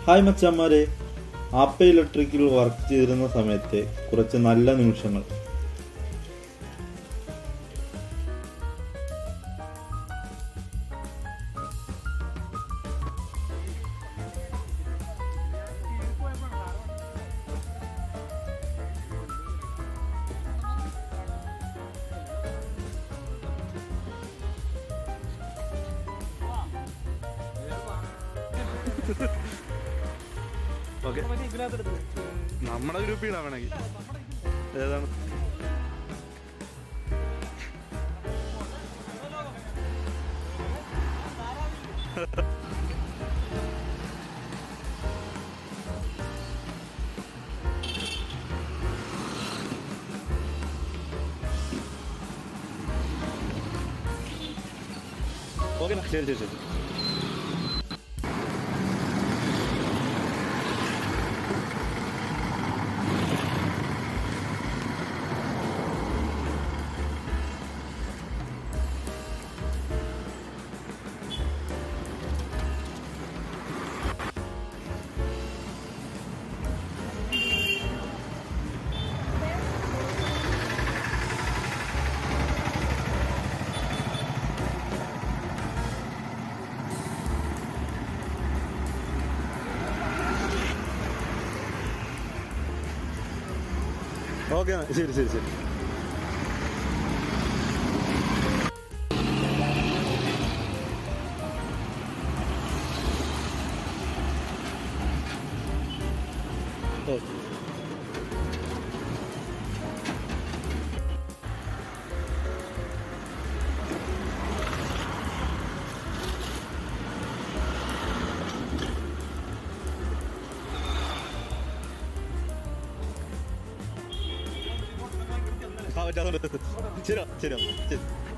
hi മച്ചാന്മാരെ ആപ്പ ഇലക്ട്രിക്കിൽ work ചെയ്തിരുന്ന സമയത്തെ കുറച്ച് നല്ല നിമിഷങ്ങൾ ഓക്കെ നമ്മുടെ ഗ്രൂപ്പിൽ ഇടാൻ വേണമെങ്കിൽ ഏതാണ് ഓക്കെ ശരി ശരി ശരി ഓക്കെ ശരി ശരി ശരി ഓക്കെ ആ പറ്റാതുണ്ട് ശരി ശരി ശരി